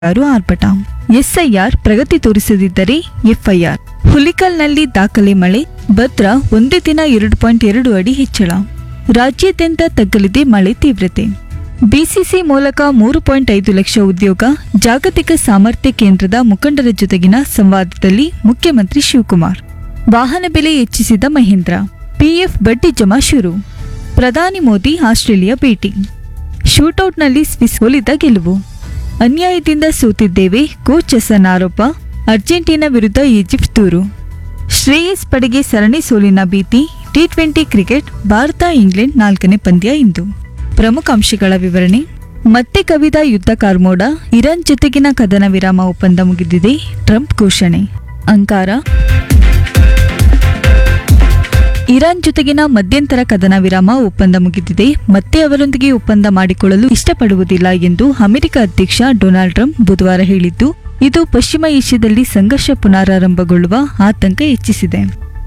ಮುಂಗಾರು ಆರ್ಭಟ ಎಸ್ಐಆರ್ ಪ್ರಗತಿ ತೋರಿಸದಿದ್ದರೆ ಎಫ್ಐಆರ್ ಹುಲಿಕಲ್ನಲ್ಲಿ ದಾಖಲೆ ಮಳೆ ಭದ್ರಾ ಒಂದೇ ದಿನ ಎರಡು ಪಾಯಿಂಟ್ ಎರಡು ಅಡಿ ಹೆಚ್ಚಳ ರಾಜ್ಯಾದ್ಯಂತ ತಗ್ಗಲಿದೆ ಮಳೆ ತೀವ್ರತೆ ಬಿಸಿಸಿ ಮೂಲಕ ಮೂರು ಪಾಯಿಂಟ್ ಐದು ಲಕ್ಷ ಉದ್ಯೋಗ ಜಾಗತಿಕ ಸಾಮರ್ಥ್ಯ ಕೇಂದ್ರದ ಮುಖಂಡರ ಜೊತೆಗಿನ ಸಂವಾದದಲ್ಲಿ ಮುಖ್ಯಮಂತ್ರಿ ಶಿವಕುಮಾರ್ ವಾಹನ ಬೆಲೆ ಹೆಚ್ಚಿಸಿದ ಮಹೇಂದ್ರ ಪಿಎಫ್ ಬಡ್ಡಿ ಜಮಾ ಶುರು ಪ್ರಧಾನಿ ಮೋದಿ ಆಸ್ಟ್ರೇಲಿಯಾ ಭೇಟಿ ಶೂಟೌಟ್ನಲ್ಲಿ ಸ್ವಿಸ್ ಒಲಿದ ಗೆಲುವು ಅನ್ಯಾಯದಿಂದ ಸೋತಿದ್ದೇವೆ ಕೋಚ್ ಹಸನ್ ಆರೋಪ ಅರ್ಜೆಂಟೀನಾ ವಿರುದ್ಧ ಈಜಿಪ್ಟ್ ದೂರು ಶ್ರೇಯಸ್ ಪಡೆಗೆ ಸರಣಿ ಸೋಲಿನ ಭೀತಿ T twenty cricket Bharat England ನಾಲ್ಕನೇ ಪಂದ್ಯ ಇಂದು ಪ್ರಮುಖ ಅಂಶಗಳ ವಿವರಣೆ ಮತ್ತೆ ಕವಿದ ಯುದ್ಧ ಕಾರ್ಮೋಡ ಇರಾನ್ ಜೊತೆಗಿನ ಕದನ ವಿರಾಮ ಒಪ್ಪಂದ ಮುಗಿದಿದೆ ಟ್ರಂಪ್ ಘೋಷಣೆ ಅಂಕಾರ ಇರಾನ್ ಜೊತೆಗಿನ ಮಧ್ಯಂತರ ಕದನ ವಿರಾಮ ಒಪ್ಪಂದ ಮುಗಿದಿದೆ ಮತ್ತೆ ಅವರೊಂದಿಗೆ ಒಪ್ಪಂದ ಮಾಡಿಕೊಳ್ಳಲು ಇಷ್ಟಪಡುವುದಿಲ್ಲ ಎಂದು ಅಮೆರಿಕ ಅಧ್ಯಕ್ಷ ಡೊನಾಲ್ಡ್ ಟ್ರಂಪ್ ಬುಧವಾರ ಹೇಳಿದ್ದು ಇದು ಪಶ್ಚಿಮ ಏಷ್ಯಾದಲ್ಲಿ ಸಂಘರ್ಷ ಪುನರಾರಂಭಗೊಳ್ಳುವ ಆತಂಕ ಹೆಚ್ಚಿಸಿದೆ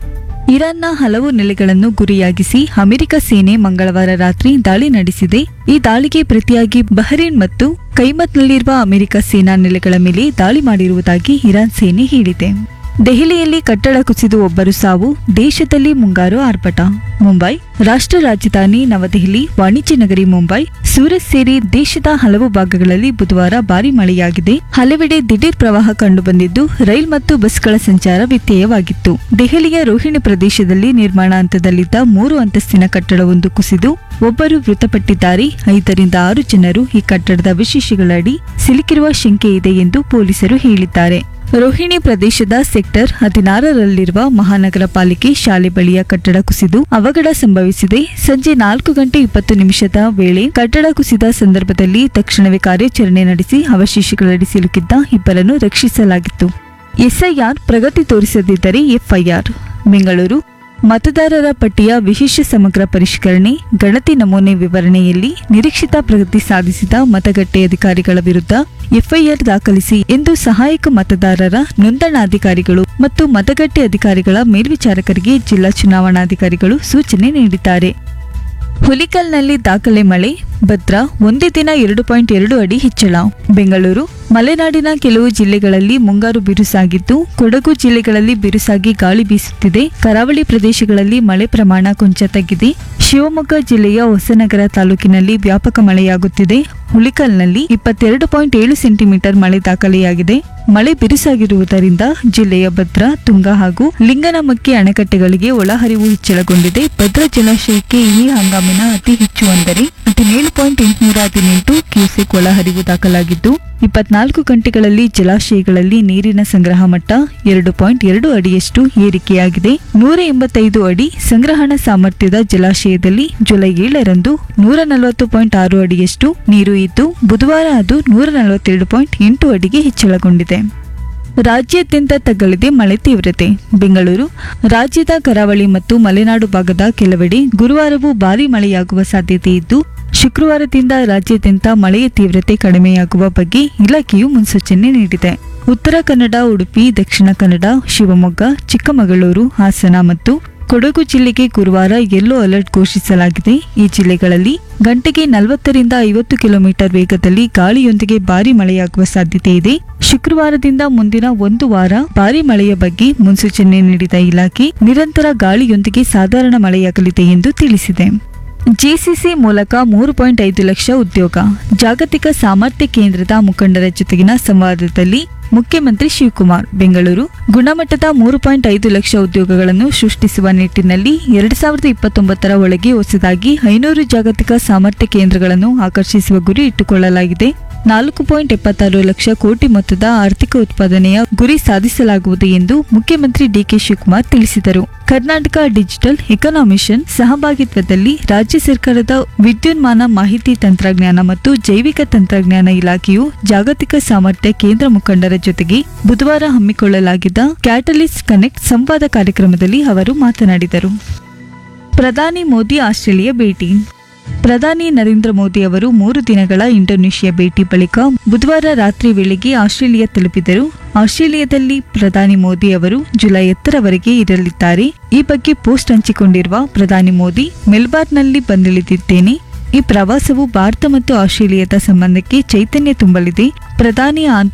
ಇರಾನ್ನ ಹಲವು ನೆಲೆಗಳನ್ನು ಗುರಿಯಾಗಿಸಿ ಅಮೆರಿಕ ಸೇನೆ ಮಂಗಳವಾರ ರಾತ್ರಿ ದಾಳಿ ನಡೆಸಿದೆ ಈ ದಾಳಿಗೆ ಪ್ರತಿಯಾಗಿ ಬಹರೇನ್ ಮತ್ತು ಕೈಮತ್ನಲ್ಲಿರುವ ಅಮೆರಿಕ ಸೇನಾ ನೆಲೆಗಳ ಮೇಲೆ ದಾಳಿ ಮಾಡಿರುವುದಾಗಿ ಇರಾನ್ ಸೇನೆ ಹೇಳಿದೆ ದೆಹಲಿಯಲ್ಲಿ ಕಟ್ಟಡ ಕುಸಿದು ಒಬ್ಬರು ಸಾವು ದೇಶದಲ್ಲಿ ಮುಂಗಾರು ಆರ್ಭಟ ಮುಂಬೈ ರಾಷ್ಟ್ರ ರಾಜಧಾನಿ ನವದೆಹಲಿ ವಾಣಿಜ್ಯ ನಗರಿ ಮುಂಬೈ ಸೂರತ್ ಸೇರಿ ದೇಶದ ಹಲವು ಭಾಗಗಳಲ್ಲಿ ಬುಧವಾರ ಭಾರಿ ಮಳೆಯಾಗಿದೆ ಹಲವೆಡೆ ದಿಢೀರ್ ಪ್ರವಾಹ ಕಂಡುಬಂದಿದ್ದು ರೈಲ್ ಮತ್ತು ಬಸ್ಗಳ ಸಂಚಾರ ವ್ಯತ್ಯಯವಾಗಿತ್ತು ದೆಹಲಿಯ ರೋಹಿಣಿ ಪ್ರದೇಶದಲ್ಲಿ ನಿರ್ಮಾಣ ಹಂತದಲ್ಲಿದ್ದ ಮೂರು ಅಂತಸ್ತಿನ ಕಟ್ಟಡವೊಂದು ಕುಸಿದು ಒಬ್ಬರು ಮೃತಪಟ್ಟಿದ್ದಾರೆ ಐದರಿಂದ ಆರು ಜನರು ಈ ಕಟ್ಟಡದ ವಿಶೇಷಗಳಡಿ ಸಿಲುಕಿರುವ ಶಂಕೆ ಇದೆ ಎಂದು ಪೊಲೀಸರು ಹೇಳಿದ್ದಾರೆ ರೋಹಿಣಿ ಪ್ರದೇಶದ ಸೆಕ್ಟರ್ ಹದಿನಾರರಲ್ಲಿರುವ ಮಹಾನಗರ ಪಾಲಿಕೆ ಶಾಲೆ ಬಳಿಯ ಕಟ್ಟಡ ಕುಸಿದು ಅವಘಡ ಸಂಭವಿಸಿದೆ ಸಂಜೆ ನಾಲ್ಕು ಗಂಟೆ ಇಪ್ಪತ್ತು ನಿಮಿಷದ ವೇಳೆ ಕಟ್ಟಡ ಕುಸಿದ ಸಂದರ್ಭದಲ್ಲಿ ತಕ್ಷಣವೇ ಕಾರ್ಯಾಚರಣೆ ನಡೆಸಿ ಅವಶೇಷಗಳಡಿ ಸಿಲುಕಿದ್ದ ಇಬ್ಬರನ್ನು ರಕ್ಷಿಸಲಾಗಿತ್ತು ಎಸ್ಐಆರ್ ಪ್ರಗತಿ ತೋರಿಸದಿದ್ದರೆ ಎಫ್ಐಆರ್ ಬೆಂಗಳೂರು ಮತದಾರರ ಪಟ್ಟಿಯ ವಿಶೇಷ ಸಮಗ್ರ ಪರಿಷ್ಕರಣೆ ಗಣತಿ ನಮೂನೆ ವಿವರಣೆಯಲ್ಲಿ ನಿರೀಕ್ಷಿತ ಪ್ರಗತಿ ಸಾಧಿಸಿದ ಮತಗಟ್ಟೆ ಅಧಿಕಾರಿಗಳ ವಿರುದ್ಧ ಎಫ್ಐಆರ್ ದಾಖಲಿಸಿ ಎಂದು ಸಹಾಯಕ ಮತದಾರರ ನೋಂದಣಾಧಿಕಾರಿಗಳು ಮತ್ತು ಮತಗಟ್ಟೆ ಅಧಿಕಾರಿಗಳ ಮೇಲ್ವಿಚಾರಕರಿಗೆ ಜಿಲ್ಲಾ ಚುನಾವಣಾಧಿಕಾರಿಗಳು ಸೂಚನೆ ನೀಡಿದ್ದಾರೆ ಹುಲಿಕಲ್ನಲ್ಲಿ ದಾಖಲೆ ಮಳೆ ಭದ್ರಾ ಒಂದೇ ದಿನ ಎರಡು ಪಾಯಿಂಟ್ ಎರಡು ಅಡಿ ಹೆಚ್ಚಳ ಬೆಂಗಳೂರು ಮಲೆನಾಡಿನ ಕೆಲವು ಜಿಲ್ಲೆಗಳಲ್ಲಿ ಮುಂಗಾರು ಬಿರುಸಾಗಿದ್ದು ಕೊಡಗು ಜಿಲ್ಲೆಗಳಲ್ಲಿ ಬಿರುಸಾಗಿ ಗಾಳಿ ಬೀಸುತ್ತಿದೆ ಕರಾವಳಿ ಪ್ರದೇಶಗಳಲ್ಲಿ ಮಳೆ ಪ್ರಮಾಣ ಕೊಂಚ ತಗ್ಗಿದೆ ಶಿವಮೊಗ್ಗ ಜಿಲ್ಲೆಯ ಹೊಸನಗರ ತಾಲೂಕಿನಲ್ಲಿ ವ್ಯಾಪಕ ಮಳೆಯಾಗುತ್ತಿದೆ ಹುಲಿಕಲ್ನಲ್ಲಿ ಇಪ್ಪತ್ತೆರಡು ಪಾಯಿಂಟ್ ಏಳು ಸೆಂಟಿಮೀಟರ್ ಮಳೆ ದಾಖಲೆಯಾಗಿದೆ ಮಳೆ ಬಿರುಸಾಗಿರುವುದರಿಂದ ಜಿಲ್ಲೆಯ ಭದ್ರಾ ತುಂಗ ಹಾಗೂ ಲಿಂಗನಮಕ್ಕಿ ಅಣೆಕಟ್ಟೆಗಳಿಗೆ ಒಳಹರಿವು ಹೆಚ್ಚಳಗೊಂಡಿದೆ ಭದ್ರಾ ಜಲಾಶಯಕ್ಕೆ ಈ ಹಂಗಾಮಿನ ಅತಿ ಹೆಚ್ಚು ಅಂದರೆ ಹದಿನೇಳು ಪಾಯಿಂಟ್ ಎಂಟುನೂರ ಹದಿನೆಂಟು ಕ್ಯೂಸೆಕ್ ಒಳಹರಿವು ದಾಖಲಾಗಿದ್ದು ಇಪ್ಪತ್ನಾಲ್ಕು ಗಂಟೆಗಳಲ್ಲಿ ಜಲಾಶಯಗಳಲ್ಲಿ ನೀರಿನ ಸಂಗ್ರಹ ಮಟ್ಟ ಎರಡು ಪಾಯಿಂಟ್ ಎರಡು ಅಡಿಯಷ್ಟು ಏರಿಕೆಯಾಗಿದೆ ನೂರ ಎಂಬತ್ತೈದು ಅಡಿ ಸಂಗ್ರಹಣಾ ಸಾಮರ್ಥ್ಯದ ಜಲಾಶಯದಲ್ಲಿ ಜುಲೈ ಏಳರಂದು ನೂರ ನಲವತ್ತು ಪಾಯಿಂಟ್ ಆರು ಅಡಿಯಷ್ಟು ನೀರು ಇದ್ದು ಬುಧವಾರ ಅದು ನೂರ ನಲವತ್ತೆರಡು ಪಾಯಿಂಟ್ ಎಂಟು ಅಡಿಗೆ ಹೆಚ್ಚಳಗೊಂಡಿದೆ ರಾಜ್ಯಾದ್ಯಂತ ತಗ್ಗಲಿದೆ ಮಳೆ ತೀವ್ರತೆ ಬೆಂಗಳೂರು ರಾಜ್ಯದ ಕರಾವಳಿ ಮತ್ತು ಮಲೆನಾಡು ಭಾಗದ ಕೆಲವೆಡೆ ಗುರುವಾರವೂ ಭಾರೀ ಮಳೆಯಾಗುವ ಸಾಧ್ಯತೆ ಇದ್ದು ಶುಕ್ರವಾರದಿಂದ ರಾಜ್ಯಾದ್ಯಂತ ಮಳೆಯ ತೀವ್ರತೆ ಕಡಿಮೆಯಾಗುವ ಬಗ್ಗೆ ಇಲಾಖೆಯು ಮುನ್ಸೂಚನೆ ನೀಡಿದೆ ಉತ್ತರ ಕನ್ನಡ ಉಡುಪಿ ದಕ್ಷಿಣ ಕನ್ನಡ ಶಿವಮೊಗ್ಗ ಚಿಕ್ಕಮಗಳೂರು ಹಾಸನ ಮತ್ತು ಕೊಡಗು ಜಿಲ್ಲೆಗೆ ಗುರುವಾರ ಯೆಲ್ಲೋ ಅಲರ್ಟ್ ಘೋಷಿಸಲಾಗಿದೆ ಈ ಜಿಲ್ಲೆಗಳಲ್ಲಿ ಗಂಟೆಗೆ ನಲವತ್ತರಿಂದ ಐವತ್ತು ಕಿಲೋಮೀಟರ್ ವೇಗದಲ್ಲಿ ಗಾಳಿಯೊಂದಿಗೆ ಭಾರಿ ಮಳೆಯಾಗುವ ಸಾಧ್ಯತೆ ಇದೆ ಶುಕ್ರವಾರದಿಂದ ಮುಂದಿನ ಒಂದು ವಾರ ಭಾರಿ ಮಳೆಯ ಬಗ್ಗೆ ಮುನ್ಸೂಚನೆ ನೀಡಿದ ಇಲಾಖೆ ನಿರಂತರ ಗಾಳಿಯೊಂದಿಗೆ ಸಾಧಾರಣ ಮಳೆಯಾಗಲಿದೆ ಎಂದು ತಿಳಿಸಿದೆ ಜಿಸಿಸಿ ಮೂಲಕ ಮೂರು ಪಾಯಿಂಟ್ ಐದು ಲಕ್ಷ ಉದ್ಯೋಗ ಜಾಗತಿಕ ಸಾಮರ್ಥ್ಯ ಕೇಂದ್ರದ ಮುಖಂಡರ ಜೊತೆಗಿನ ಸಂವಾದದಲ್ಲಿ ಮುಖ್ಯಮಂತ್ರಿ ಶಿವಕುಮಾರ್ ಬೆಂಗಳೂರು ಗುಣಮಟ್ಟದ ಮೂರು ಪಾಯಿಂಟ್ ಐದು ಲಕ್ಷ ಉದ್ಯೋಗಗಳನ್ನು ಸೃಷ್ಟಿಸುವ ನಿಟ್ಟಿನಲ್ಲಿ ಎರಡು ಸಾವಿರದ ಇಪ್ಪತ್ತೊಂಬತ್ತರ ಒಳಗೆ ಹೊಸದಾಗಿ ಐನೂರು ಜಾಗತಿಕ ಸಾಮರ್ಥ್ಯ ಕೇಂದ್ರಗಳನ್ನು ಆಕರ್ಷಿಸುವ ಗುರಿ ಇಟ್ಟುಕೊಳ್ಳಲಾಗಿದೆ ನಾಲ್ಕು ಪಾಯಿಂಟ್ ಎಪ್ಪತ್ತಾರು ಲಕ್ಷ ಕೋಟಿ ಮೊತ್ತದ ಆರ್ಥಿಕ ಉತ್ಪಾದನೆಯ ಗುರಿ ಸಾಧಿಸಲಾಗುವುದು ಎಂದು ಮುಖ್ಯಮಂತ್ರಿ ಡಿಕೆ ಶಿವಕುಮಾರ್ ತಿಳಿಸಿದರು ಕರ್ನಾಟಕ ಡಿಜಿಟಲ್ ಎಕನಾಮಿಷನ್ ಸಹಭಾಗಿತ್ವದಲ್ಲಿ ರಾಜ್ಯ ಸರ್ಕಾರದ ವಿದ್ಯುನ್ಮಾನ ಮಾಹಿತಿ ತಂತ್ರಜ್ಞಾನ ಮತ್ತು ಜೈವಿಕ ತಂತ್ರಜ್ಞಾನ ಇಲಾಖೆಯು ಜಾಗತಿಕ ಸಾಮರ್ಥ್ಯ ಕೇಂದ್ರ ಮುಖಂಡರ ಜೊತೆಗೆ ಬುಧವಾರ ಹಮ್ಮಿಕೊಳ್ಳಲಾಗಿದ್ದ ಕ್ಯಾಟಲಿಸ್ಟ್ ಕನೆಕ್ಟ್ ಸಂವಾದ ಕಾರ್ಯಕ್ರಮದಲ್ಲಿ ಅವರು ಮಾತನಾಡಿದರು ಪ್ರಧಾನಿ ಮೋದಿ ಆಸ್ಟ್ರೇಲಿಯಾ ಭೇಟಿ ಪ್ರಧಾನಿ ನರೇಂದ್ರ ಮೋದಿ ಅವರು ಮೂರು ದಿನಗಳ ಇಂಡೋನೇಷ್ಯಾ ಭೇಟಿ ಬಳಿಕ ಬುಧವಾರ ರಾತ್ರಿ ವೇಳೆಗೆ ಆಸ್ಟ್ರೇಲಿಯಾ ತಲುಪಿದರು ಆಸ್ಟ್ರೇಲಿಯಾದಲ್ಲಿ ಪ್ರಧಾನಿ ಮೋದಿ ಅವರು ಜುಲೈ ಹತ್ತರವರೆಗೆ ಇರಲಿದ್ದಾರೆ ಈ ಬಗ್ಗೆ ಪೋಸ್ಟ್ ಹಂಚಿಕೊಂಡಿರುವ ಪ್ರಧಾನಿ ಮೋದಿ ಮೆಲ್ಬಾರ್ನ್ನಲ್ಲಿ ಬಂದಿಳಿದಿದ್ದೇನೆ ಈ ಪ್ರವಾಸವು ಭಾರತ ಮತ್ತು ಆಸ್ಟ್ರೇಲಿಯಾದ ಸಂಬಂಧಕ್ಕೆ ಚೈತನ್ಯ ತುಂಬಲಿದೆ ಪ್ರಧಾನಿ